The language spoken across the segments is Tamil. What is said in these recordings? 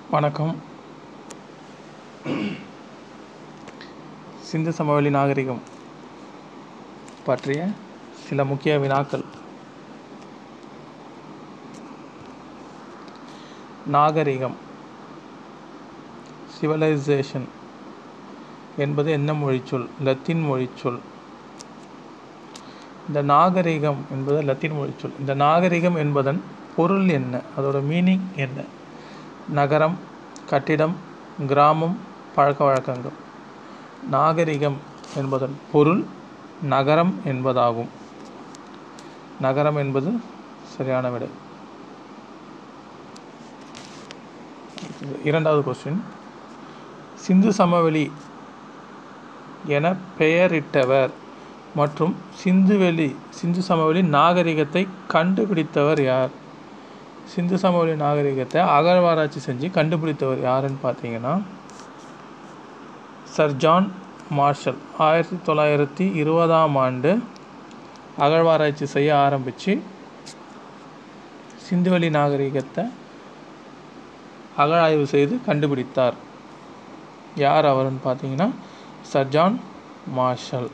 வணக்கம் சிந்து சமவெளி நாகரிகம் பற்றிய சில முக்கிய வினாக்கள் நாகரிகம் சிவலைசேஷன் என்பது என்ன மொழிச்சொல் லத்தீன் மொழிச்சொல் இந்த நாகரிகம் என்பது லத்தீன் மொழிச்சொல் இந்த நாகரிகம் என்பதன் பொருள் என்ன அதோட மீனிங் என்ன நகரம் கட்டிடம் கிராமம் பழக்க வழக்கங்கள் நாகரிகம் என்பதன் பொருள் நகரம் என்பதாகும் நகரம் என்பது சரியான விடை இரண்டாவது கொஸ்டின் சிந்து சமவெளி என பெயரிட்டவர் மற்றும் சிந்துவெளி சிந்து சமவெளி நாகரிகத்தை கண்டுபிடித்தவர் யார் சிந்து சமவெளி நாகரிகத்தை அகழ்வாராய்ச்சி செஞ்சு கண்டுபிடித்தவர் யாருன்னு பார்த்தீங்கன்னா சர் ஜான் மார்ஷல் ஆயிரத்தி தொள்ளாயிரத்தி இருபதாம் ஆண்டு அகழ்வாராய்ச்சி செய்ய ஆரம்பித்து சிந்துவெளி நாகரிகத்தை அகழாய்வு செய்து கண்டுபிடித்தார் யார் அவருன்னு பார்த்தீங்கன்னா சர் ஜான் மார்ஷல்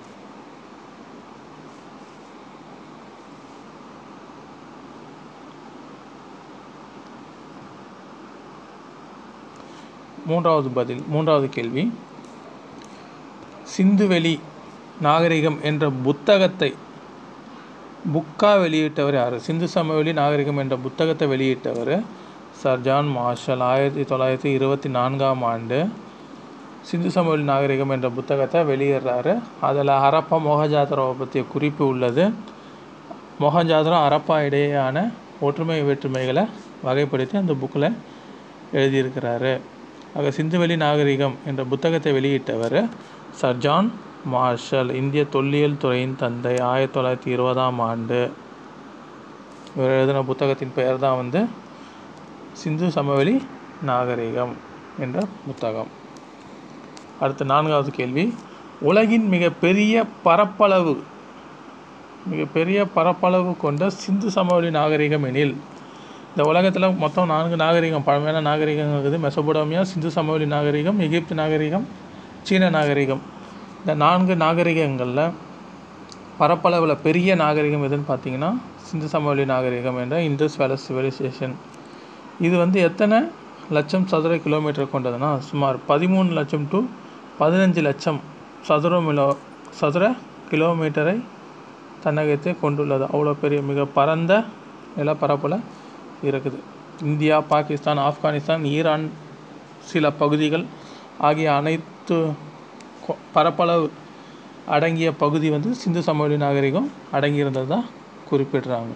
மூன்றாவது பதில் மூன்றாவது கேள்வி சிந்துவெளி நாகரிகம் என்ற புத்தகத்தை புக்கா வெளியிட்டவர் யார் சிந்து சமவெளி நாகரிகம் என்ற புத்தகத்தை வெளியிட்டவர் சர் ஜான் மார்ஷல் ஆயிரத்தி தொள்ளாயிரத்தி இருபத்தி நான்காம் ஆண்டு சிந்து சமவெளி நாகரிகம் என்ற புத்தகத்தை வெளியிடுறாரு அதில் ஹரப்பா மொஹஜாதராவை பற்றிய குறிப்பு உள்ளது மொஹஜாதரா ஹரப்பா இடையேயான ஒற்றுமை வேற்றுமைகளை வகைப்படுத்தி அந்த புக்கில் எழுதியிருக்கிறாரு ஆக சிந்துவெளி நாகரிகம் என்ற புத்தகத்தை வெளியிட்டவர் சர் ஜான் மார்ஷல் இந்திய தொல்லியல் துறையின் தந்தை ஆயிரத்தி தொள்ளாயிரத்தி இருபதாம் ஆண்டு இவர் எழுதின புத்தகத்தின் பெயர் தான் வந்து சிந்து சமவெளி நாகரிகம் என்ற புத்தகம் அடுத்த நான்காவது கேள்வி உலகின் மிகப்பெரிய பரப்பளவு மிகப்பெரிய பரப்பளவு கொண்ட சிந்து சமவெளி நாகரிகம் எனில் இந்த உலகத்தில் மொத்தம் நான்கு நாகரிகம் பழமையான நாகரிகம் இருக்குது மெசபோடாமியா சிந்து சமவெளி நாகரிகம் எகிப்து நாகரிகம் சீன நாகரிகம் இந்த நான்கு நாகரிகங்களில் பரப்பளவில் பெரிய நாகரிகம் எதுன்னு பார்த்தீங்கன்னா சிந்து சமவெளி நாகரிகம் என்ற இண்டஸ் வேலஸ் சிவிலைசேஷன் இது வந்து எத்தனை லட்சம் சதுர கிலோமீட்டர் கொண்டதுன்னா சுமார் பதிமூணு லட்சம் டு பதினஞ்சு லட்சம் சதுர மிலோ சதுர கிலோமீட்டரை தன்னகத்தை கொண்டுள்ளது அவ்வளோ பெரிய மிக பரந்த நிலப்பரப்பில் இருக்குது இந்தியா பாகிஸ்தான் ஆப்கானிஸ்தான் ஈரான் சில பகுதிகள் ஆகிய அனைத்து பரப்பளவு அடங்கிய பகுதி வந்து சிந்து சமவெளி நாகரிகம் அடங்கியிருந்தது தான் குறிப்பிடுறாங்க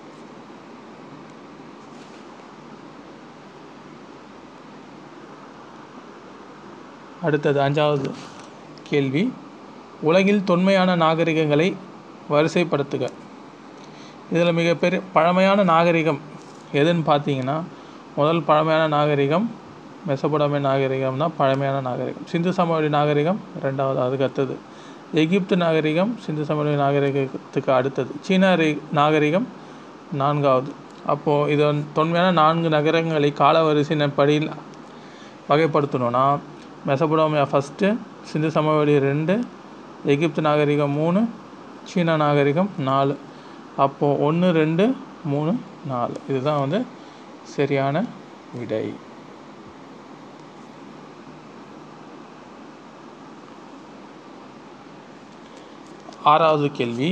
அடுத்தது அஞ்சாவது கேள்வி உலகில் தொன்மையான நாகரிகங்களை வரிசைப்படுத்துக இதில் மிகப்பெரிய பழமையான நாகரிகம் எதுன்னு பார்த்தீங்கன்னா முதல் பழமையான நாகரிகம் மெசபோடாமிய நாகரிகம் தான் பழமையான நாகரிகம் சிந்து சமவெளி நாகரிகம் ரெண்டாவது அதுக்கு அடுத்தது எகிப்து நாகரிகம் சிந்து சமவெளி நாகரிகத்துக்கு அடுத்தது சீன நாகரிகம் நான்காவது அப்போது இது தொன்மையான நான்கு நகரங்களை காலவரிசையின்படி வகைப்படுத்தணும்னா மெசபோடாமியா ஃபஸ்ட்டு சிந்து சமவெளி ரெண்டு எகிப்து நாகரிகம் மூணு சீனா நாகரிகம் நாலு அப்போது ஒன்று ரெண்டு மூணு நாலு இதுதான் வந்து சரியான விடை ஆறாவது கேள்வி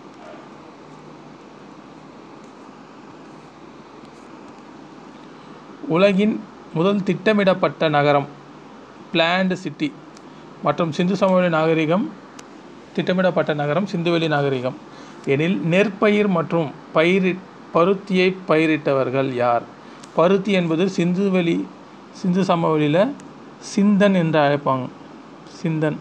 உலகின் முதல் திட்டமிடப்பட்ட நகரம் பிளான்டு சிட்டி மற்றும் சிந்து சமவெளி நாகரிகம் திட்டமிடப்பட்ட நகரம் சிந்துவெளி நாகரிகம் எனில் நெற்பயிர் மற்றும் பயிரி பருத்தியை பயிரிட்டவர்கள் யார் பருத்தி என்பது சிந்துவெளி சிந்து சமவெளியில் சிந்தன் என்று அழைப்பாங்க சிந்தன்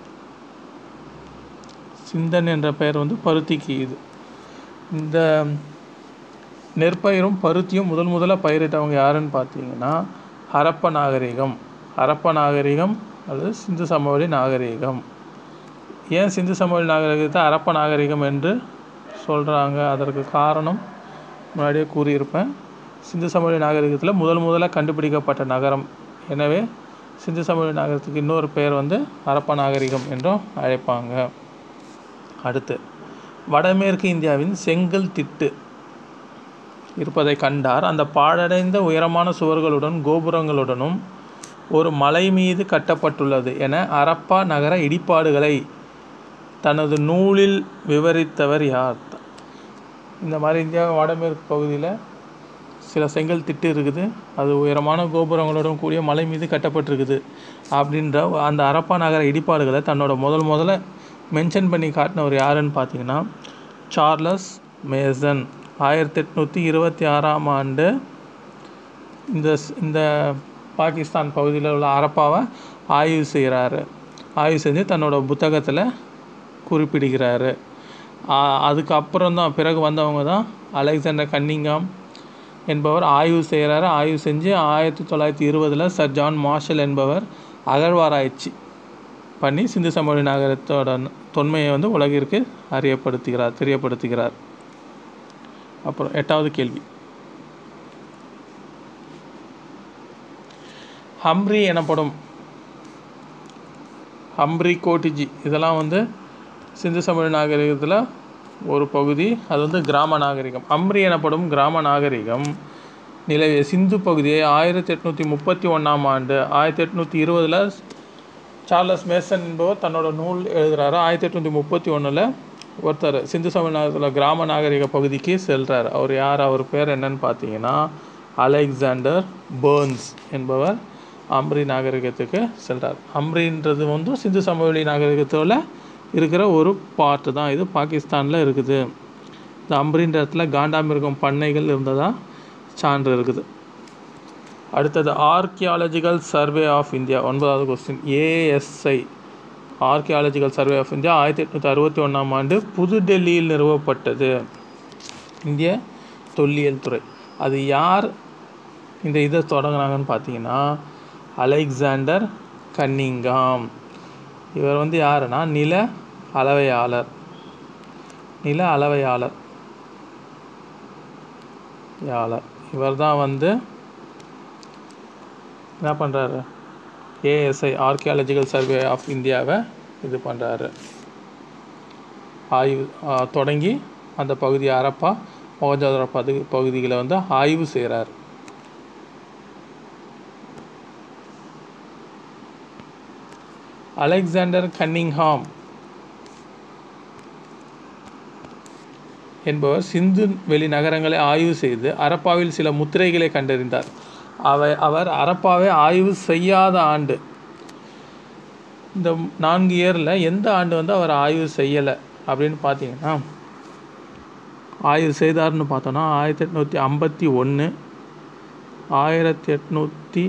சிந்தன் என்ற பெயர் வந்து பருத்திக்கு இது இந்த நெற்பயிரும் பருத்தியும் முதல் முதலாக பயிரிட்டவங்க யாருன்னு பார்த்தீங்கன்னா ஹரப்ப நாகரிகம் ஹரப்ப நாகரிகம் அல்லது சிந்து சமவெளி நாகரிகம் ஏன் சிந்து சமவெளி நாகரிகத்தை ஹரப்ப நாகரிகம் என்று சொல்கிறாங்க அதற்கு காரணம் முன்னாடியே கூறியிருப்பேன் சிந்து சமவெளி நாகரிகத்தில் முதல் முதலாக கண்டுபிடிக்கப்பட்ட நகரம் எனவே சிந்து சமவெளி நாகரிகத்துக்கு இன்னொரு பெயர் வந்து ஹரப்பா நாகரிகம் என்றும் அழைப்பாங்க அடுத்து வடமேற்கு இந்தியாவின் செங்கல் திட்டு இருப்பதை கண்டார் அந்த பாழடைந்த உயரமான சுவர்களுடன் கோபுரங்களுடனும் ஒரு மலை மீது கட்டப்பட்டுள்ளது என அரப்பா நகர இடிபாடுகளை தனது நூலில் விவரித்தவர் யார் இந்த மாதிரி இந்தியா வடமேற்கு பகுதியில் சில செங்கல் திட்டு இருக்குது அது உயரமான கோபுரங்களுடன் கூடிய மலை மீது கட்டப்பட்டிருக்குது அப்படின்ற அந்த அரப்பா நகர இடிபாடுகளை தன்னோட முதல் முதல்ல மென்ஷன் பண்ணி காட்டினவர் யாருன்னு பார்த்தீங்கன்னா சார்லஸ் மேசன் ஆயிரத்தி எட்நூற்றி இருபத்தி ஆறாம் ஆண்டு இந்த ஸ்- இந்த பாகிஸ்தான் பகுதியில் உள்ள அரப்பாவை ஆய்வு செய்கிறாரு ஆய்வு செஞ்சு தன்னோட புத்தகத்தில் குறிப்பிடுகிறாரு ஆ- அதுக்கப்புறம் தான் பிறகு வந்தவங்க தான் அலெக்சாண்டர் கன்னிங்காம் என்பவர் ஆய்வு செய்கிறாரு ஆய்வு செஞ்சு ஆயிரத்தி தொள்ளாயிரத்தி இருபதில் சர் ஜான் மார்ஷல் என்பவர் அகழ்வாராய்ச்சி பண்ணி சிந்து சமவெளி நகரத்தோட தொன்மையை வந்து உலகிற்கு அறியப்படுத்துகிறார் தெரியப்படுத்துகிறார் அப்புறம் எட்டாவது கேள்வி ஹம்ரி எனப்படும் ஹம்ரி கோட்டிஜி இதெல்லாம் வந்து சிந்து சமவெளி நாகரிகத்தில் ஒரு பகுதி அது வந்து கிராம நாகரிகம் அம்ரி எனப்படும் கிராம நாகரிகம் நிலவிய சிந்து பகுதியை ஆயிரத்தி எட்நூற்றி முப்பத்தி ஒன்றாம் ஆண்டு ஆயிரத்தி எட்நூற்றி இருபதில் சார்லஸ் மேசன் என்பவர் தன்னோட நூல் எழுதுறாரு ஆயிரத்தி எட்நூற்றி முப்பத்தி ஒன்றில் ஒருத்தர் சிந்து சமவெளி நாகரிகத்தில் கிராம நாகரிக பகுதிக்கு செல்றார் அவர் யார் அவர் பேர் என்னன்னு பார்த்தீங்கன்னா அலெக்சாண்டர் பேர்ன்ஸ் என்பவர் அம்ரி நாகரிகத்துக்கு செல்றார் அம்ரின்றது வந்து சிந்து சமவெளி நாகரிகத்தோட இருக்கிற ஒரு பார்ட்டு தான் இது பாகிஸ்தானில் இருக்குது இந்த அம்ரின்ற இடத்துல காண்டாமிருகம் பண்ணைகள் இருந்ததா சான்று இருக்குது அடுத்தது ஆர்கியாலஜிக்கல் சர்வே ஆஃப் இந்தியா ஒன்பதாவது question ASI archaeological survey of India ஆயிரத்தி எட்நூற்றி அறுபத்தி ஒன்றாம் ஆண்டு புதுடெல்லியில் நிறுவப்பட்டது இந்திய தொல்லியல் துறை அது யார் இந்த இதை தொடங்குனாங்கன்னு பார்த்தீங்கன்னா அலெக்சாண்டர் கன்னிங்காம் இவர் வந்து யாருன்னா நில அளவையாளர் நில அளவையாளர் யாளர் இவர் தான் வந்து என்ன பண்ணுறாரு ஏஎஸ்ஐ ஆர்கியாலஜிக்கல் சர்வே ஆஃப் இந்தியாவை இது பண்ணுறாரு ஆய்வு ஆ, தொடங்கி அந்த பகுதி அரப்பா மொகஜாதர பகுதி பகுதிகளை வந்து ஆய்வு செய்கிறார் அலெக்சாண்டர் கன்னிங்ஹாம் என்பவர் சிந்து வெளி நகரங்களை ஆய்வு செய்து அரப்பாவில் சில முத்திரைகளை கண்டறிந்தார் அவை அவர் அரப்பாவை ஆய்வு செய்யாத ஆண்டு இந்த நான்கு இயரில் எந்த ஆண்டு வந்து அவர் ஆய்வு செய்யலை அப்படின்னு பார்த்தீங்கன்னா ஆய்வு செய்தார்னு பார்த்தோன்னா ஆயிரத்தி எட்நூற்றி ஐம்பத்தி ஒன்று ஆயிரத்தி எட்நூற்றி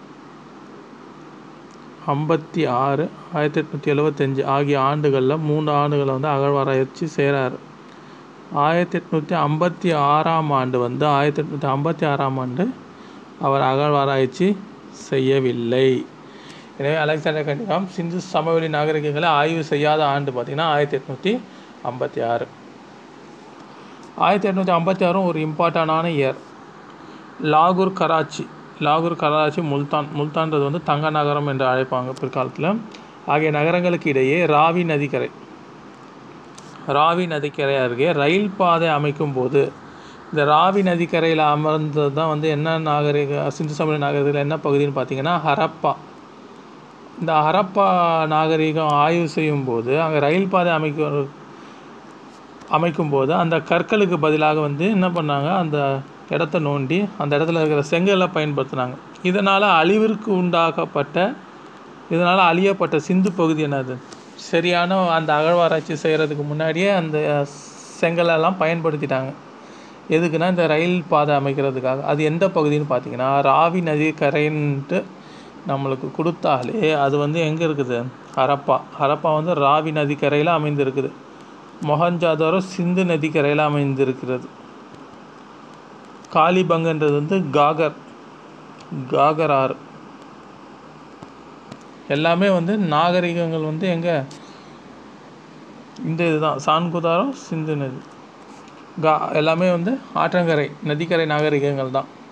ஐம்பத்தி ஆறு ஆயிரத்தி எட்நூற்றி எழுபத்தஞ்சு ஆகிய ஆண்டுகளில் மூணு ஆண்டுகளை வந்து அகழ்வாராய்ச்சி செய்கிறார் ஆயிரத்தி எட்நூற்றி ஐம்பத்தி ஆறாம் ஆண்டு வந்து ஆயிரத்தி எட்நூற்றி ஐம்பத்தி ஆறாம் ஆண்டு அவர் அகழ்வாராய்ச்சி செய்யவில்லை எனவே அலெக்சாண்டர் கண்டிகாம் சிந்து சமவெளி நாகரிகங்களை ஆய்வு செய்யாத ஆண்டு பார்த்திங்கன்னா ஆயிரத்தி எட்நூற்றி ஐம்பத்தி ஆறு ஆயிரத்தி எட்நூற்றி ஐம்பத்தி ஆறும் ஒரு இம்பார்ட்டண்டான இயர் லாகூர் கராச்சி லாகூர் கராச்சி முல்தான் முல்தான்றது வந்து தங்க நகரம் என்று அழைப்பாங்க பிற்காலத்தில் ஆகிய நகரங்களுக்கு இடையே ராவி நதிக்கரை ராவி நதிக்கரை அருகே ரயில் பாதை அமைக்கும் போது இந்த ராவி நதிக்கரையில் அமர்ந்தது தான் வந்து என்ன நாகரிக சிந்து சமவெளி நாகரிகத்தில் என்ன பகுதின்னு பார்த்தீங்கன்னா ஹரப்பா இந்த ஹரப்பா நாகரிகம் ஆய்வு செய்யும் போது அங்கே ரயில் பாதை அமைக்க அமைக்கும் போது அந்த கற்களுக்கு பதிலாக வந்து என்ன பண்ணாங்க அந்த இடத்த நோண்டி அந்த இடத்துல இருக்கிற செங்கலை பயன்படுத்தினாங்க இதனால் அழிவிற்கு உண்டாக்கப்பட்ட இதனால் அழியப்பட்ட சிந்து பகுதி என்னது சரியான அந்த அகழ்வாராய்ச்சி செய்கிறதுக்கு முன்னாடியே அந்த செங்கலெல்லாம் பயன்படுத்திட்டாங்க எதுக்குன்னா இந்த ரயில் பாதை அமைக்கிறதுக்காக அது எந்த பகுதின்னு பார்த்தீங்கன்னா ராவி நதி கரைன்ட்டு நம்மளுக்கு கொடுத்தாலே அது வந்து எங்கே இருக்குது ஹரப்பா ஹரப்பா வந்து ராவி நதிக்கரையில் அமைந்திருக்குது மொஹஞ்சாதாரோ சிந்து நதிக்கரையில் அமைந்திருக்கிறது காலிபங்கன்றது வந்து காகர் காகர் ஆறு எல்லாமே வந்து நாகரிகங்கள் வந்து எங்கே இந்த இதுதான் சான்குதாரம் சிந்து நதி கா எல்லாமே வந்து ஆற்றங்கரை நதிக்கரை நாகரிகங்கள் தான்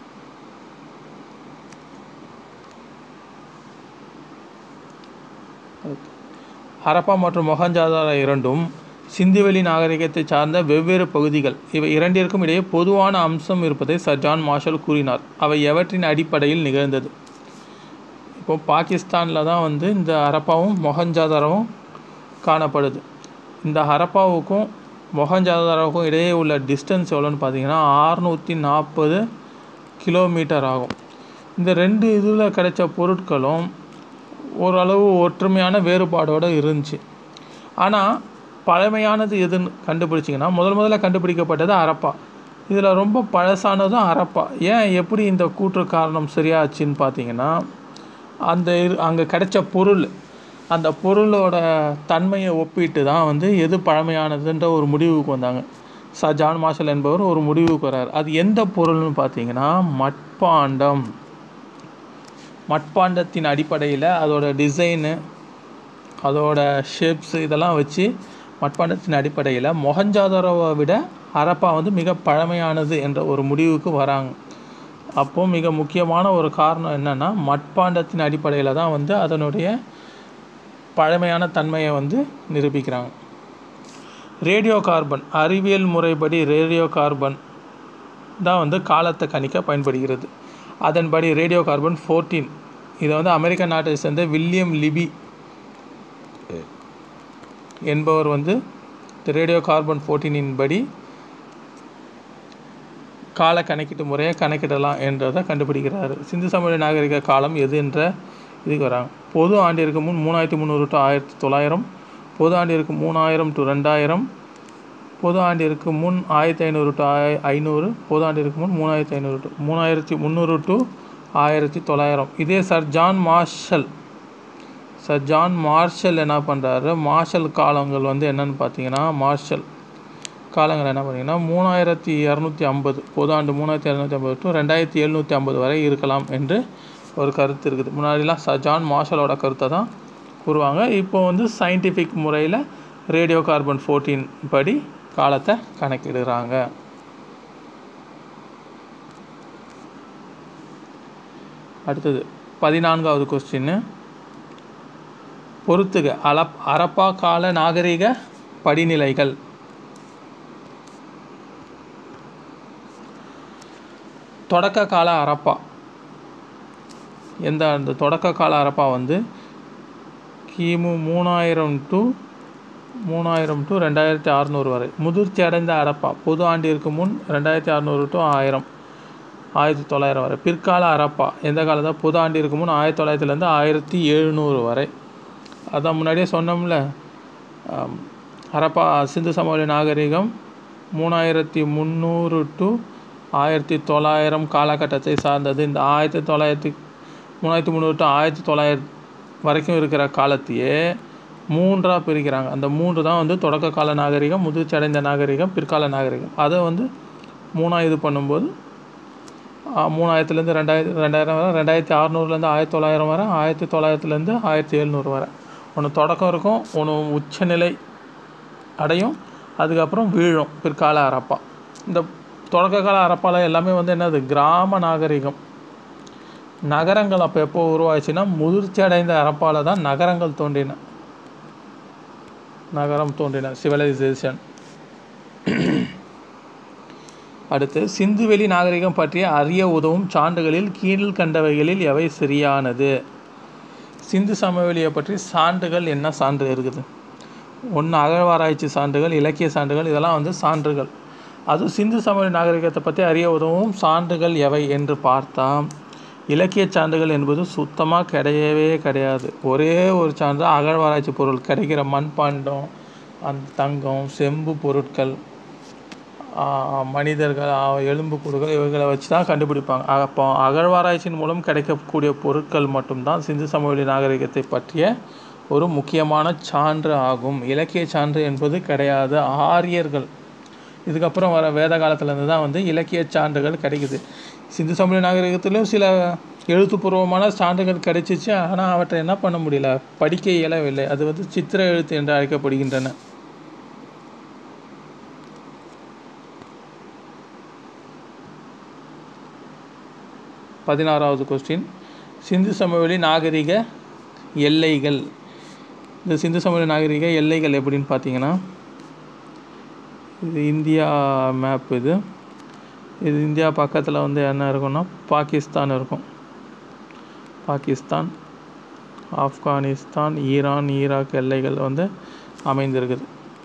ஹரப்பா மற்றும் மொஹஞ்சாதாரோ இரண்டும் சிந்துவெளி நாகரிகத்தை சார்ந்த வெவ்வேறு பகுதிகள் இவை இரண்டிற்கும் இடையே பொதுவான அம்சம் இருப்பதை சர் ஜான் மார்ஷல் கூறினார் அவை எவற்றின் அடிப்படையில் நிகழ்ந்தது இப்போ பாகிஸ்தானில் தான் வந்து இந்த ஹரப்பாவும் மொஹஞ்சாதாரோவும் காணப்படுது இந்த ஹரப்பாவுக்கும் மொஹஞ்சாதாரோவுக்கும் இடையே உள்ள டிஸ்டன்ஸ் எவ்வளோன்னு பார்த்தீங்கன்னா ஆறுநூற்றி நாற்பது கிலோமீட்டர் ஆகும் இந்த ரெண்டு இதில் கிடைச்ச பொருட்களும் ஓரளவு ஒற்றுமையான வேறுபாடோடு இருந்துச்சு ஆனால் பழமையானது எதுன்னு கண்டுபிடிச்சிங்கன்னா முதல் முதல்ல கண்டுபிடிக்கப்பட்டது ஹரப்பா இதில் ரொம்ப பழசானதும் ஹரப்பா ஏன் எப்படி இந்த கூற்று காரணம் சரியாச்சுன்னு பார்த்தீங்கன்னா அந்த இரு அங்கே கிடைச்ச பொருள் அந்த பொருளோட தன்மையை ஒப்பிட்டு தான் வந்து எது பழமையானதுன்ற ஒரு முடிவுக்கு வந்தாங்க ச ஜான் மார்ஷல் என்பவர் ஒரு முடிவுக்கு வர்றார் அது எந்த பொருள்னு பார்த்தீங்கன்னா மட்பாண்டம் மட்பாண்டத்தின் அடிப்படையில் அதோட டிசைனு அதோட ஷேப்ஸ் இதெல்லாம் வச்சு மட்பாண்டத்தின் அடிப்படையில் மொஹஞ்சாதாரோவை விட ஹரப்பா வந்து மிக பழமையானது என்ற ஒரு முடிவுக்கு வராங்க அப்போது மிக முக்கியமான ஒரு காரணம் என்னென்னா மட்பாண்டத்தின் அடிப்படையில் தான் வந்து அதனுடைய பழமையான தன்மையை வந்து நிரூபிக்கிறாங்க ரேடியோ கார்பன் அறிவியல் முறைப்படி ரேடியோ கார்பன் தான் வந்து காலத்தை கணிக்க பயன்படுகிறது அதன்படி ரேடியோ கார்பன் ஃபோர்டீன் இதை வந்து அமெரிக்க நாட்டை சேர்ந்த வில்லியம் லிபி என்பவர் வந்து இந்த ரேடியோ கார்பன் ஃபோர்டீனின் படி கால கணக்கீட்டு முறையை கணக்கிடலாம் என்றதை கண்டுபிடிக்கிறார் சிந்து சமவெளி நாகரிக காலம் எது என்ற இதுக்கு வராங்க பொது ஆண்டிற்கு முன் மூணாயிரத்தி முந்நூறு டு ஆயிரத்தி தொள்ளாயிரம் பொது ஆண்டிற்கு மூணாயிரம் டு ரெண்டாயிரம் பொது ஆண்டிற்கு முன் ஆயிரத்தி ஐநூறு டு ஆய ஐநூறு பொது ஆண்டிற்கு முன் மூணாயிரத்தி ஐநூறு டு மூணாயிரத்தி முந்நூறு டு ஆயிரத்தி தொள்ளாயிரம் இதே sir John Marshall sir John Marshall என்ன பண்ணுறாரு மார்ஷல் காலங்கள் வந்து என்னன்னு பார்த்தீங்கன்னா மார்ஷல் காலங்கள் என்ன பார்த்தீங்கன்னா மூணாயிரத்தி இரநூத்தி ஐம்பது பொதாண்டு மூணாயிரத்தி இரநூத்தி ஐம்பது டு ரெண்டாயிரத்தி எழுநூற்றி ஐம்பது வரை இருக்கலாம் என்று ஒரு கருத்து இருக்குது முன்னாடிலாம் ச ஜான் மார்ஷலோட கருத்தை தான் கூறுவாங்க இப்போ வந்து சயின்டிஃபிக் முறையில் ரேடியோ கார்பன் ஃபோர்டீன் படி காலத்தை கணக்கிடுறாங்க அடுத்தது பதினான்காவது கொஸ்டின்னு பொறுத்துக அலப் அரப்பா கால நாகரிக படிநிலைகள் தொடக்க கால அரப்பா எந்த அந்த தொடக்க கால அரப்பா வந்து கிமு மூணாயிரம் டு மூணாயிரம் டு ரெண்டாயிரத்தி அறநூறு வரை முதிர்ச்சி அடைந்த அரப்பா பொது ஆண்டிற்கு முன் ரெண்டாயிரத்தி அறநூறு டு ஆயிரம் ஆயிரத்தி தொள்ளாயிரம் வரை பிற்கால அரப்பா எந்த காலத்தில் பொது ஆண்டிற்கு முன் ஆயிரத்தி தொள்ளாயிரத்துலேருந்து ஆயிரத்தி எழுநூறு வரை அதான் முன்னாடியே சொன்னோம்ல ஆம், ஹரப்பா சிந்து சமவெளி நாகரிகம் மூணாயிரத்தி முந்நூறு டு ஆயிரத்தி தொள்ளாயிரம் காலகட்டத்தை சார்ந்தது இந்த ஆயிரத்தி தொள்ளாயிரத்தி மூணாயிரத்தி முந்நூறு டு ஆயிரத்தி தொள்ளாயிரம் வரைக்கும் இருக்கிற காலத்தையே மூன்றாக பிரிக்கிறாங்க அந்த மூன்று தான் வந்து தொடக்க கால நாகரிகம் முதிர்ச்சி அடைந்த நாகரிகம் பிற்கால நாகரிகம் அதை வந்து மூணாக இது பண்ணும்போது ஆ, மூணாயிரத்துலேருந்து ரெண்டாயிரத்தி ரெண்டாயிரம் வரை ரெண்டாயிரத்தி அறநூறுலேருந்து ஆயிரத்தி தொள்ளாயிரம் வரை ஆயிரத்தி தொள்ளாயிரத்துலேருந்து ஆயிரத்தி எழுநூறு வரை ஒன்று தொடக்கம் இருக்கும் ஒன்று உச்சநிலை அடையும் அதுக்கப்புறம் வீழும் பிற்கால அரப்பா இந்த தொடக்க கால அரப்பால எல்லாமே வந்து என்னது கிராம நாகரிகம் நகரங்கள் அப்போ எப்போ உருவாச்சுன்னா முதிர்ச்சி அடைந்த அரப்பால தான் நகரங்கள் தோன்றின நகரம் தோன்றின சிவிலைசேஷன் அடுத்து சிந்துவெளி நாகரிகம் பற்றிய அறிய உதவும் சான்றுகளில் கீழ்கண்டவைகளில் எவை சரியானது சிந்து சமவெளியை பற்றி சான்றுகள் என்ன சான்று இருக்குது ஒன்று அகழ்வாராய்ச்சி சான்றுகள் இலக்கிய சான்றுகள் இதெல்லாம் வந்து சான்றுகள் அது சிந்து சமவெளி நாகரிகத்தை பற்றி அறிய உதவும் சான்றுகள் எவை என்று பார்த்தா இலக்கிய சான்றுகள் என்பது சுத்தமாக கிடையவே கிடையாது ஒரே ஒரு சான்று அகழ்வாராய்ச்சி பொருள் கிடைக்கிற மண்பாண்டம் அந்த தங்கம் செம்பு பொருட்கள் ஆஹ் மனிதர்கள் ஆஹ் எலும்புக்கூடுகள் இவைகளை வச்சு தான் கண்டுபிடிப்பாங்க அப்போ அகழ்வாராய்ச்சியின் மூலம் கிடைக்கக்கூடிய பொருட்கள் மட்டும்தான் சிந்து சமவெளி நாகரிகத்தை பற்றிய ஒரு முக்கியமான சான்று ஆகும் இலக்கிய சான்று என்பது கிடையாது ஆரியர்கள் இதுக்கப்புறம் வர வேத காலத்துலேருந்து தான் வந்து இலக்கிய சான்றுகள் கிடைக்குது சிந்து சமவெளி நாகரிகத்திலும் சில எழுத்துப்பூர்வமான சான்றுகள் கிடைச்சிச்சு ஆனால் அவற்றை என்ன பண்ண முடியல படிக்க இயலவில்லை அது வந்து சித்திர எழுத்து என்று அழைக்கப்படுகின்றன பதினாறாவது கொஸ்டின் சிந்து சமவெளி நாகரிக எல்லைகள் இந்த சிந்து சமவெளி நாகரிக எல்லைகள் எப்படின்னு பார்த்தீங்கன்னா இது இந்தியா மேப் இது இது இந்தியா பக்கத்தில் வந்து என்ன இருக்கும்னா பாகிஸ்தான் இருக்கும் பாகிஸ்தான் ஆப்கானிஸ்தான் ஈரான் ஈராக் எல்லைகள் வந்து அமைந்திருக்குது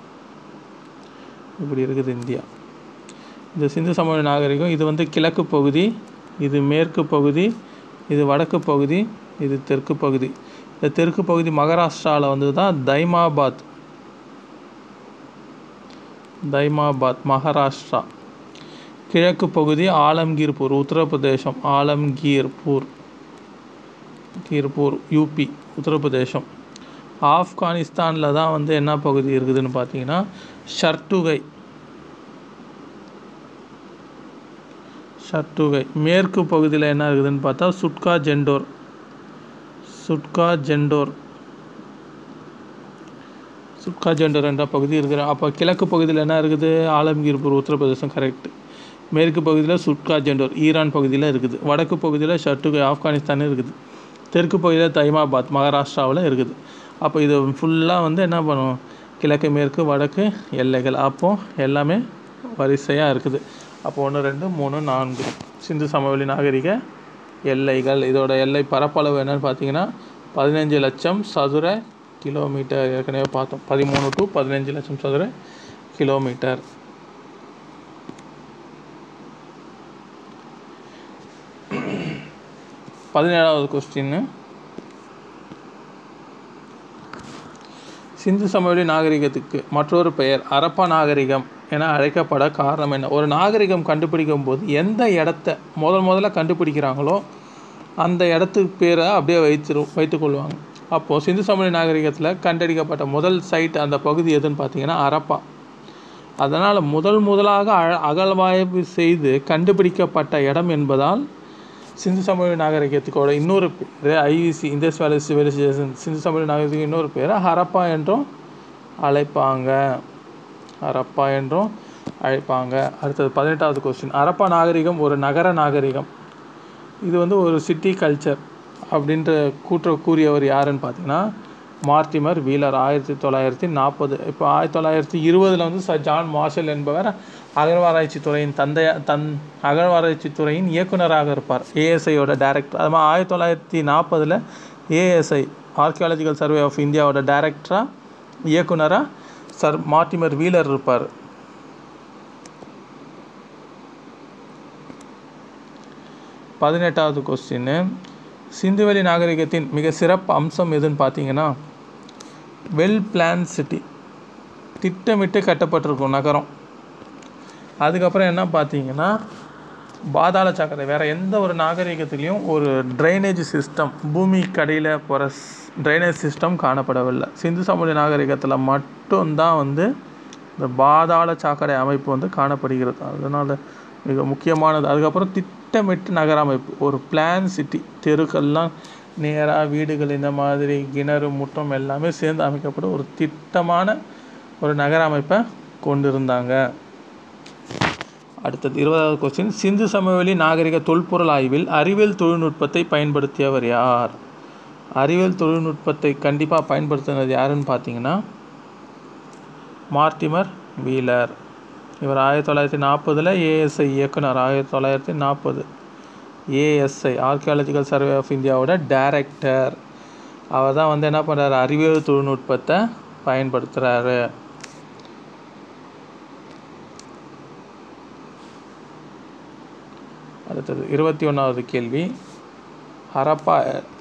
இப்படி இருக்குது இந்தியா இந்த சிந்து சமவெளி நாகரிகம் இது வந்து கிழக்கு பகுதி இது மேற்கு பகுதி இது வடக்கு பகுதி இது தெற்கு பகுதி இந்த தெற்கு பகுதி மகாராஷ்டிராவில் வந்து தான் தைமாபாத் தைமாபாத் மகாராஷ்டிரா கிழக்கு பகுதி ஆலம்கீர்பூர் உத்தரப்பிரதேசம் ஆலம்கீர்பூர் கீர்பூர் யூபி உத்தரப்பிரதேசம் ஆப்கானிஸ்தானில் தான் வந்து என்ன பகுதி இருக்குதுன்னு பார்த்தீங்கன்னா ஷர்ட்டுகை ஷர்ட்டுகை மேற்கு பகுதியில் என்ன இருக்குதுன்னு பார்த்தா சுட்கா ஜெண்டோர் சுட்கா ஜெண்டோர் சுட்கா ஜெண்டோர் என்ற பகுதி இருக்குது அப்போ கிழக்கு பகுதியில் என்ன இருக்குது ஆலம்கீர்பூர் உத்தரப்பிரதேசம் கரெக்ட் மேற்கு பகுதியில் சுட்கா ஜெண்டோர் ஈரான் பகுதியில் இருக்குது வடக்கு பகுதியில் ஷர்ட்டுகை ஆப்கானிஸ்தான் இருக்குது தெற்கு பகுதியில் தைமாபாத் மகாராஷ்டிராவில் இருக்குது அப்போ இது ஃபுல்லாக வந்து என்ன பண்ணும் கிழக்கு மேற்கு வடக்கு எல்லைகள் அப்போது எல்லாமே வரிசையாக இருக்குது அப்போ ஒன்று ரெண்டு மூணு நான்கு சிந்து சமவெளி நாகரிக எல்லைகள் இதோட எல்லை பரப்பளவு என்னன்னு பார்த்தீங்கன்னா பதினஞ்சு லட்சம் சதுர கிலோமீட்டர் ஏற்கனவே பார்த்தோம் பதிமூணு டு பதினஞ்சு லட்சம் சதுர கிலோமீட்டர் பதினேழாவது கொஸ்டின்னு சிந்து சமவெளி நாகரிகத்துக்கு மற்றொரு பெயர் அரப்பா நாகரிகம் என அழைக்கப்பட காரணம் என்ன ஒரு நாகரிகம் கண்டுபிடிக்கும் போது எந்த இடத்த முதல் முதல்ல கண்டுபிடிக்கிறாங்களோ அந்த இடத்துக்கு பேரை அப்படியே வைத்து வைத்துக்கொள்வாங்க அப்போது சிந்து சமவெளி நாகரிகத்தில் கண்டடிக்கப்பட்ட முதல் சைட் அந்த பகுதி எதுன்னு பார்த்தீங்கன்னா அரப்பா அதனால் முதல் முதலாக அ அகழ்வாய்வு செய்து கண்டுபிடிக்கப்பட்ட இடம் என்பதால் சிந்து சமவெளி நாகரிகத்துக்கோட இன்னொரு பேர் IVC Indus valley civilization Sindhu சமவெளி நாகரிகத்துக்கு இன்னொரு பேர் ஹரப்பா என்றும் அழைப்பாங்க ஹரப்பா என்றும் அழைப்பாங்க அடுத்தது பதினெட்டாவது கொஸ்டின் ஹரப்பா நாகரிகம் ஒரு நகர நாகரிகம் இது வந்து ஒரு சிட்டி கல்ச்சர் அப்படின்ற கூற்ற கூறியவர் யாருன்னு பார்த்தீங்கன்னா மார்டிமர் வீலர் ஆயிரத்தி தொள்ளாயிரத்தி நாற்பது இப்போ ஆயிரத்தி தொள்ளாயிரத்தி இருபதில் வந்து சர் ஜான் மார்ஷல் என்பவர் அகழ்வாராய்ச்சி துறையின் தந்தையா தன் அகழ்வாராய்ச்சி துறையின் இயக்குனராக இருப்பார் ஏஎஸ்ஐயோட டைரக்டர் அது மாதிரி ஆயிரத்தி தொள்ளாயிரத்தி நாற்பதில் ஏஎஸ்ஐ ஆர்கியாலஜிக்கல் சர்வே ஆஃப் இந்தியாவோட டைரக்டராக இயக்குனராக சர் மார்டிமர் வீலர் இருப்பார் பதினெட்டாவது கொஸ்டின்னு சிந்துவெளி நாகரிகத்தின் மிக சிறப்பு அம்சம் எதுன்னு பார்த்தீங்கன்னா வெல் பிளான் சிட்டி திட்டமிட்டு கட்டப்பட்டிருக்கும் நகரம் அதுக்கப்புறம் என்ன பார்த்தீங்கன்னா பாதாள சாக்கடை வேறு எந்த ஒரு நாகரிகத்துலேயும் ஒரு ட்ரைனேஜ் சிஸ்டம் பூமி கடையில் போகிற ட்ரைனேஜ் சிஸ்டம் காணப்படவில்லை சிந்து சமவெளி நாகரிகத்தில் மட்டும்தான் வந்து இந்த பாதாள சாக்கடை அமைப்பு வந்து காணப்படுகிறது அதனால் மிக முக்கியமானது அதுக்கப்புறம் திட்டமிட்டு நகர அமைப்பு ஒரு பிளான் சிட்டி தெருக்கள்லாம் நேராக வீடுகள் இந்த மாதிரி கிணறு முற்றம் எல்லாமே சேர்ந்து அமைக்கப்பட்ட ஒரு திட்டமான ஒரு நகர அமைப்பை கொண்டிருந்தாங்க அடுத்தது இருபதாவது கொஸ்டின் சிந்து சமவெளி நாகரிக தொல்பொருள் ஆய்வில் அறிவியல் தொழில்நுட்பத்தை பயன்படுத்தியவர் யார் அறிவியல் தொழில்நுட்பத்தை கண்டிப்பாக பயன்படுத்தினது யாருன்னு பார்த்தீங்கன்னா மார்டிமர் வீலர் இவர் ஆயிரத்தி தொள்ளாயிரத்தி நாற்பதில் ஏஎஸ்ஐ இயக்குனர் ஆயிரத்தி தொள்ளாயிரத்தி நாற்பது ஏஎஸ்ஐ ஆர்கியாலஜிக்கல் சர்வே ஆஃப் இந்தியாவோட டைரக்டர் அவர் தான் வந்து என்ன பண்ணுறாரு அறிவியல் தொழில்நுட்பத்தை பயன்படுத்துகிறாரு அடுத்தது இருபத்தி ஒன்றாவது கேள்வி ஹரப்பா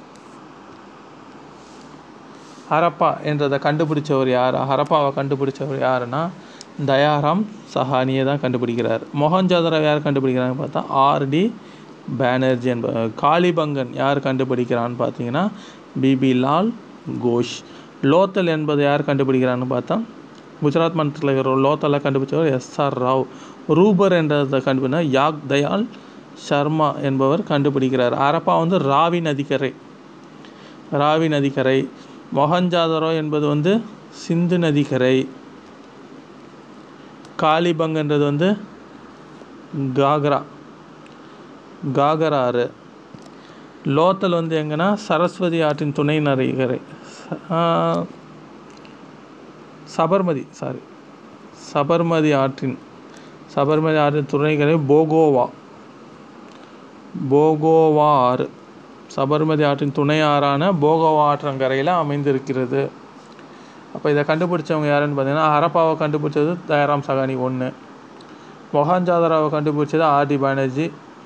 ஹரப்பா என்றதை கண்டுபிடிச்சவர் யார் ஹரப்பாவை கண்டுபிடிச்சவர் யாருன்னா தயாராம் சஹானியை தான் கண்டுபிடிக்கிறார் மொஹஞ்சதாரோ யார் கண்டுபிடிக்கிறாங்க பார்த்தா ஆர்டி பேனர்ஜி என்ப காளிபங்கன் யார் கண்டுபிடிக்கிறான்னு பார்த்தீங்கன்னா பிபி லால் கோஷ் லோத்தல் என்பதை யார் கண்டுபிடிக்கிறான்னு பார்த்தா குஜராத் மாநிலத்தில் இருக்கிற லோத்தலை கண்டுபிடிச்சவர் எஸ்ஆர் ராவ் ரூபர் என்றதை கண்டுபிடினா யாக் தயால் சர்மா என்பவர் கண்டுபிடிக்கிறார் ஹரப்பா வந்து ராவி நதிக்கரை ராவி நதிக்கரை மொஹஞ்சாதரோ என்பது வந்து சிந்து நதிக்கரை காளிபங்கன்றது வந்து காக்ரா காகரா ஆறு லோத்தல் வந்து எங்கன்னா சரஸ்வதி ஆற்றின் துணை நதிக்கரை சபர்மதி சாரி சபர்மதி ஆற்றின் சபர்மதி ஆற்றின் துணைக்கரை போகோவா போகோவா ஆறு சபர்மதி ஆற்றின் துணை ஆறான போகோவா ஆற்றங்கரையில் அமைந்திருக்கிறது அப்போ இதை கண்டுபிடிச்சவங்க யாருன்னு பார்த்தீங்கன்னா ஹரப்பாவை கண்டுபிடிச்சது தயாராம் சகானி ஒன்று மொஹாஞ்சாதராவை கண்டுபிடிச்சது ஆர்டி பானர்ஜி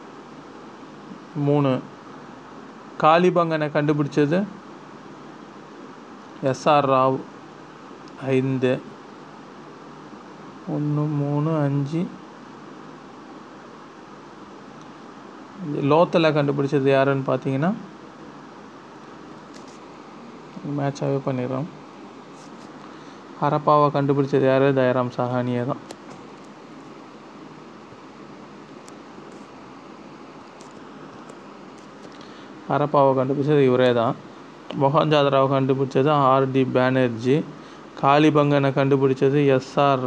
மூணு காளிபங்கனை கண்டுபிடிச்சது எஸ்ஆர் ராவ் ஐந்து ஒன்று மூணு அஞ்சு லோத்தில் கண்டுபிடிச்சது யாருன்னு பார்த்தீங்கன்னா மேட்சாகவே பண்ணிடுறோம் ஹரப்பாவை கண்டுபிடிச்சது யார் தயாராம் சஹானியே தான் ஹரப்பாவை கண்டுபிடிச்சது இவரே தான் மொஹாஞ்சாதராவை கண்டுபிடிச்சது ஆர்டி பேனர்ஜி காளிபங்கனை கண்டுபிடிச்சது எஸ்ஆர்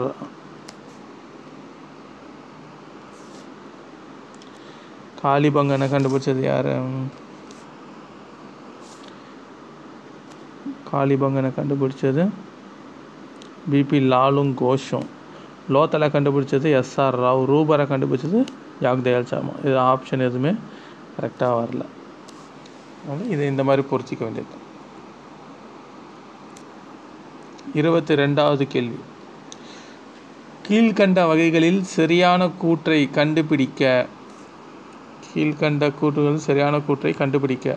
காளிபங்கனை கண்டுபிடிச்சது யார் காளிபங்கனை கண்டுபிடிச்சது பிபி லாலும் கோஷும் லோத்தலை கண்டுபிடிச்சது எஸ்ஆர் ராவ் ரூபரை கண்டுபிடிச்சது யாக்தயால் சர்மா இது ஆப்ஷன் எதுவுமே கரெக்டாக வரல அதனால் இது இந்த மாதிரி பொறிச்சிக்க வேண்டியது இருபத்தி ரெண்டாவது கேள்வி கீழ்கண்ட வகைகளில் சரியான கூற்றை கண்டுபிடிக்க கீழ்கண்ட கூற்றுகளில் சரியான கூற்றை கண்டுபிடிக்க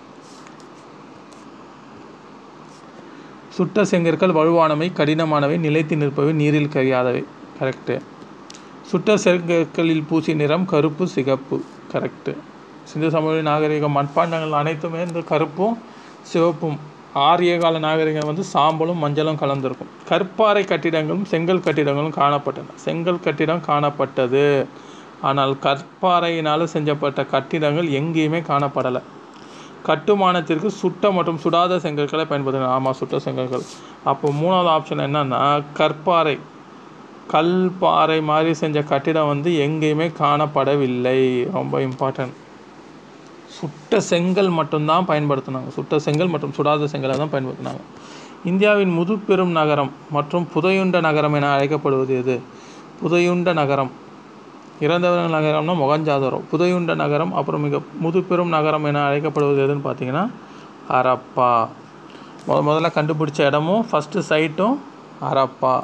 சுட்ட செங்கற்கள் வலுவானவை கடினமானவை நிலைத்து நிற்பவை நீரில் கரியாதவை கரெக்டு சுட்ட செங்கற்களில் பூசி நிறம் கருப்பு சிகப்பு கரெக்டு சிந்து சமவெளி நாகரிக மண்பாண்டங்கள் அனைத்துமே இந்த கருப்பும் சிவப்பும் ஆரிய கால நாகரிகம் வந்து சாம்பலும் மஞ்சளும் கலந்திருக்கும் கற்பாறை கட்டிடங்களும் செங்கல் கட்டிடங்களும் காணப்பட்டன செங்கல் கட்டிடம் காணப்பட்டது ஆனால் கற்பாறையினால் செஞ்சப்பட்ட கட்டிடங்கள் எங்கேயுமே காணப்படலை கட்டுமானத்திற்கு சுட்ட மற்றும் சுடாத செங்கற்களை பயன்படுத்தின ஆமாம் சுட்ட செங்கற்கள் அப்போ மூணாவது ஆப்ஷன் என்னன்னா கற்பாறை கல் பாறை மாதிரி செஞ்ச கட்டிடம் வந்து எங்கேயுமே காணப்படவில்லை ரொம்ப இம்பார்ட்டன்ட் சுட்ட செங்கல் மட்டும்தான் பயன்படுத்தினாங்க சுட்ட செங்கல் மற்றும் சுடாத செங்கலை தான் பயன்படுத்தினாங்க இந்தியாவின் முதுபெரும் நகரம் மற்றும் புதையுண்ட நகரம் என அழைக்கப்படுவது எது புதையுண்ட நகரம் இறந்தவர்கள் நகரம்னா மொகஞ்சாதரோ புதையுண்ட நகரம் அப்புறம் மிக முதுபெரும் நகரம் என அழைக்கப்படுவது எதுன்னு பார்த்தீங்கன்னா ஹரப்பா முத முதல்ல கண்டுபிடிச்ச இடமும் ஃபஸ்ட்டு சைட்டும் ஹரப்பா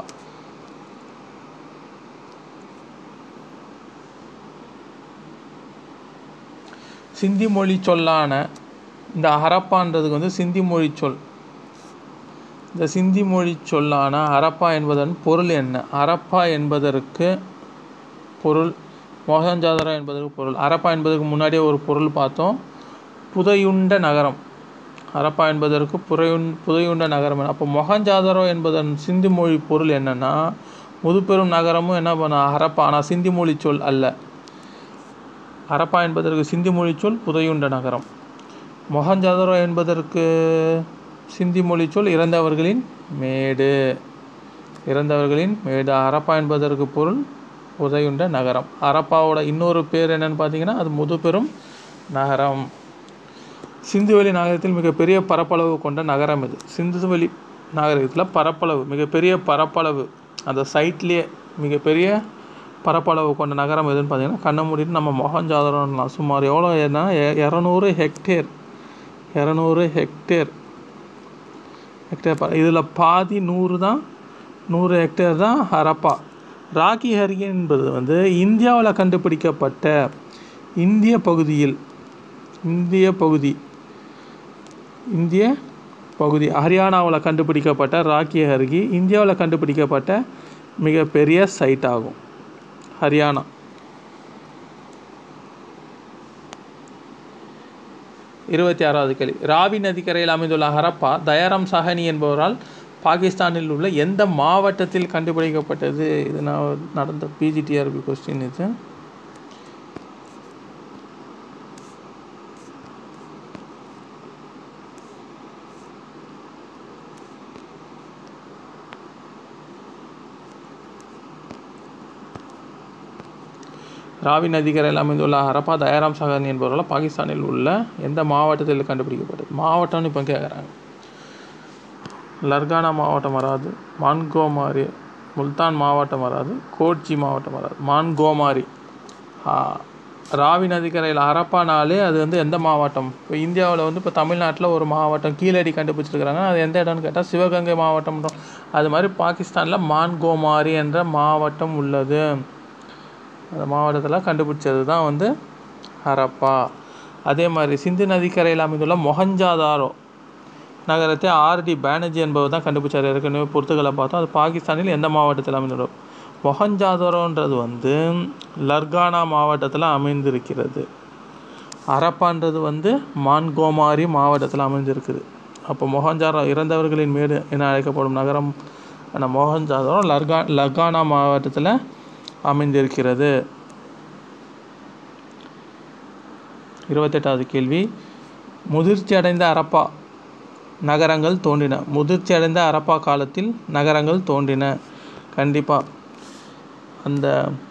சிந்தி மொழி சொல்லான இந்த ஹரப்பான்றதுக்கு வந்து சிந்தி மொழி சொல் இந்த சிந்தி மொழி சொல்லான ஹரப்பா என்பதன் பொருள் என்ன ஹரப்பா என்பதற்கு பொருள் மொஹஞ்சதாரோ என்பதற்கு பொருள் ஹரப்பா என்பதற்கு முன்னாடியே ஒரு பொருள் பார்த்தோம் புதையுண்ட நகரம் ஹரப்பா என்பதற்கு புதையுண் புதையுண்ட நகரம் அப்போ மொஹஞ்சாதரோ என்பதன் சிந்தி மொழி பொருள் என்னன்னா முதுபெரும் நகரமும் என்ன பண்ண ஹரப்பா ஆனால் சிந்தி மொழி சொல் அல்ல ஹரப்பா என்பதற்கு சிந்தி மொழி சொல் புதையுண்ட நகரம் மொஹஞ்சதாரோ என்பதற்கு சிந்தி மொழி சொல் இறந்தவர்களின் மேடு இறந்தவர்களின் மேடு ஹரப்பா என்பதற்கு பொருள் புதையுண்ட நகரம் ஹரப்பாவோட இன்னொரு பேர் என்னன்னு பார்த்தீங்கன்னா அது முதுபெரும் நகரம் சிந்துவெளி நாகரிகத்தில் மிகப்பெரிய பரப்பளவு கொண்ட நகரம் இது சிந்துவெளி நாகரிகத்தில் பரப்பளவு மிகப்பெரிய பரப்பளவு அந்த சைட்லேயே மிகப்பெரிய பரப்பளவு கொண்ட நகரம் எதுன்னு பார்த்தீங்கன்னா கண்ண மூடிட்டு நம்ம மொஹஞ்சாதரம்லாம் சுமார் எவ்வளோ ஏன்னா இரநூறு ஹெக்டேர் இரநூறு ஹெக்டேர் ஹெக்டேர் ப- இதில் பாதி நூறு தான் நூறு ஹெக்டேர் தான் ஹரப்பா ராக்கி ஹரிகே என்பது வந்து இந்தியாவில் கண்டுபிடிக்கப்பட்ட இந்திய பகுதியில் இந்திய பகுதி இந்திய பகுதி ஹரியானாவில் கண்டுபிடிக்கப்பட்ட ராக்கி ஹர்கி இந்தியாவில் கண்டுபிடிக்கப்பட்ட மிகப்பெரிய சைட் ஆகும் ஹரியானா இருபத்தி ஆறாவது கேள்வி ராவி நதிக்கரையில் அமைந்துள்ள ஹரப்பா தயாராம் சாஹனி என்பவரால் பாகிஸ்தானில் உள்ள எந்த மாவட்டத்தில் கண்டுபிடிக்கப்பட்டது இது நான் நடந்த பிஜிடிஆர்பி கொஸ்டின் இது ராவி நதிக்கரையில் அமைந்துள்ள ஹரப்பா தயாராம் சாகர் என்பவரால் பாகிஸ்தானில் உள்ள எந்த மாவட்டத்தில் கண்டுபிடிக்கப்பட்டது மாவட்டம்னு இப்போ கேட்குறாங்க லர்கானா மாவட்டம் வராது மான்கோமாரி முல்தான் மாவட்டம் வராது கோட்சி மாவட்டம் வராது மான்கோமாரி ஆ, ராவி நதிக்கரையில் ஹரப்பானாலே அது வந்து எந்த மாவட்டம் இப்போ இந்தியாவில் வந்து இப்போ தமிழ்நாட்டில் ஒரு மாவட்டம் கீழடி கண்டுபிடிச்சிருக்கிறாங்க அது எந்த இடம்னு கேட்டால் சிவகங்கை மாவட்டம் அது மாதிரி பாகிஸ்தானில் மான்கோமாரி என்ற மாவட்டம் உள்ளது அந்த மாவட்டத்தில் கண்டுபிடிச்சது தான் வந்து ஹரப்பா அதே மாதிரி சிந்து நதிக்கரையில் அமைந்துள்ள மொஹஞ்சாதாரோ நகரத்தை ஆர்டி பானர்ஜி என்பவர் தான் கண்டுபிடிச்சார் ஏற்கனவே பொறுத்துக்களை பார்த்தோம் அது பாகிஸ்தானில் எந்த மாவட்டத்தில் அமைந்துள்ளது மொஹஞ்சாதாரோன்றது வந்து லர்கானா மாவட்டத்தில் அமைந்திருக்கிறது அரப்பான்றது வந்து மான்கோமாரி மாவட்டத்தில் அமைந்திருக்குது அப்போ மொஹஞ்சாரோ இறந்தவர்களின் மேடு என அழைக்கப்படும் நகரம் ஆன மொஹஞ்சாதாரோ லர்கா லர்கானா மாவட்டத்தில் அமைந்திருக்கிறது இருபத்தெட்டாவது கேள்வி முதிர்ச்சி அடைந்த அரப்பா நகரங்கள் தோன்றின முதிர்ச்சி அடைந்த அரப்பா காலத்தில் நகரங்கள் தோன்றின கண்டிப்பாக அந்த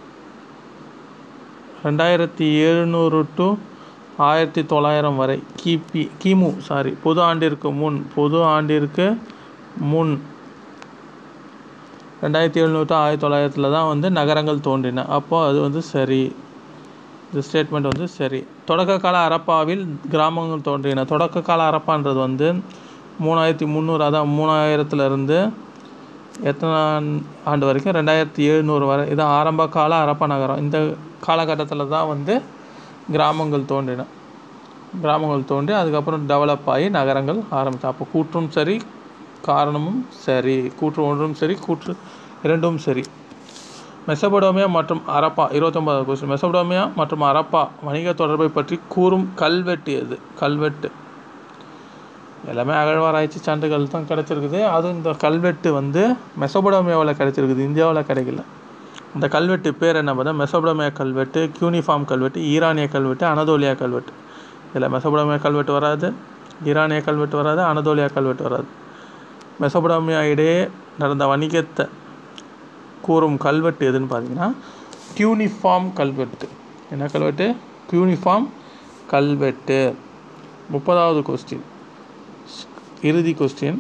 ரெண்டாயிரத்தி எழுநூறு டு ஆயிரத்தி தொள்ளாயிரம் வரை கிபி கிமு சாரி பொது ஆண்டிற்கு முன் பொது ஆண்டிற்கு முன் ரெண்டாயிரத்தி எழுநூறு டு ஆயிரத்தி தொள்ளாயிரத்தில் தான் வந்து நகரங்கள் தோன்றின அப்போ அது வந்து சரி இந்த ஸ்டேட்மெண்ட் வந்து சரி தொடக்க கால அரப்பாவில் கிராமங்கள் தோன்றின தொடக்க கால அரப்பான்றது வந்து மூணாயிரத்தி முந்நூறு அதான் மூணாயிரத்துலேருந்து எத்தனை ஆண்டு வரைக்கும் ரெண்டாயிரத்தி எழுநூறு வரை இது ஆரம்ப கால அரப்பா நகரம் இந்த காலகட்டத்தில் தான் வந்து கிராமங்கள் தோன்றின கிராமங்கள் தோன்றி அதுக்கப்புறம் டெவலப் ஆகி நகரங்கள் ஆரம்பிச்சு அப்போ கூற்றும் சரி காரணமும் சரி கூற்று ஒன்றும் சரி கூற்று இரண்டும் சரி மெசபடோமியா மற்றும் அரப்பா இருபத்தொன்பதாவது கொஸ்டின் மெசபடோமியா மற்றும் அரப்பா வணிக தொடர்பை பற்றி கூறும் கல்வெட்டு எது கல்வெட்டு எல்லாமே அகழ்வாராய்ச்சி சான்றுகள் தான் கிடச்சிருக்குது அதுவும் இந்த கல்வெட்டு வந்து மெசபடோமியாவில் கிடச்சிருக்குது இந்தியாவில் கிடைக்கல இந்த கல்வெட்டு பேர் என்ன பார்த்தா மெசபடோமியா கல்வெட்டு கியூனிஃபார்ம் கல்வெட்டு ஈரானிய கல்வெட்டு அனதோலியா கல்வெட்டு இதில் மெசபடோமியா கல்வெட்டு வராது ஈரானிய கல்வெட்டு வராது அனதோலியா கல்வெட்டு வராது மெசபடோமியா இடையே நடந்த வணிகத்தை கூறும் கல்வெட்டு எதுன்னு பார்த்தீங்கன்னா கியூனிஃபார்ம் கல்வெட்டு என்ன கல்வெட்டு கியூனிஃபார்ம் கல்வெட்டு முப்பதாவது கொஸ்டின் இறுதி கொஸ்டின்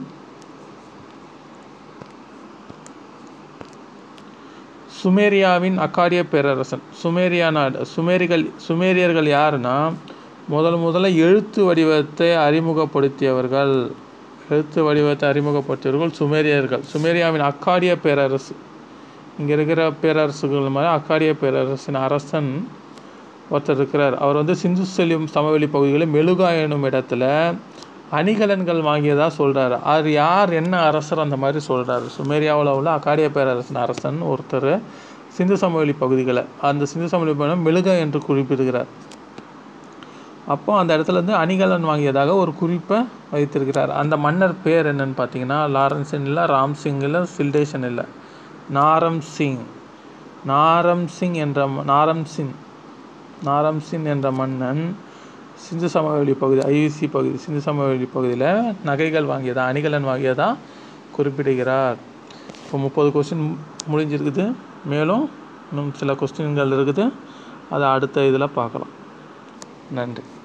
சுமேரியாவின் அக்காடிய பேரரசன் சுமேரியா நாடு சுமேரிகள் சுமேரியர்கள் யாருன்னா முதல் முதல்ல எழுத்து வடிவத்தை அறிமுகப்படுத்தியவர்கள் எழுத்து வடிவத்தை அறிமுகப்படுத்தியவர்கள் சுமேரியர்கள் சுமேரியாவின் அக்காடிய பேரரசு இங்கே இருக்கிற பேரரசுகள் மாதிரி அக்காடிய பேரரசின் அரசன் ஒருத்தர் இருக்கிறார் அவர் வந்து சிந்து செல்லும் சமவெளி பகுதிகளில் மெழுகா எனும் இடத்துல அணிகலன்கள் வாங்கியதாக சொல்கிறாரு அவர் யார் என்ன அரசர் அந்த மாதிரி சொல்கிறாரு சுமேரியாவில் உள்ள அக்காடிய பேரரசின் அரசன் ஒருத்தர் சிந்து சமவெளி பகுதிகளை அந்த சிந்து சமவெளி பகுதிகளை மெழுகா என்று குறிப்பிடுகிறார் அப்போ அந்த இடத்துல இருந்து அணிகலன் வாங்கியதாக ஒரு குறிப்பை வைத்திருக்கிறார் அந்த மன்னர் பேர் என்னன்னு பார்த்தீங்கன்னா லாரன்சன் இல்லை ராம்சிங் இல்லை சில்டேஷன் இல்லை நாரம் சிங் நாரம் சிங் என்ற நாரம் சிங் நாரம் சிங் என்ற மன்னன் சிந்து சமவெளி பகுதி ஐவிசி பகுதி சிந்து சமவெளி பகுதியில் நகைகள் வாங்கியதா அணிகலன் வாங்கியதா குறிப்பிடுகிறார் இப்போ முப்பது கொஸ்டின் முடிஞ்சிருக்குது மேலும் இன்னும் சில கொஸ்டின்கள் இருக்குது அதை அடுத்த இதில் பார்க்கலாம் நன்றி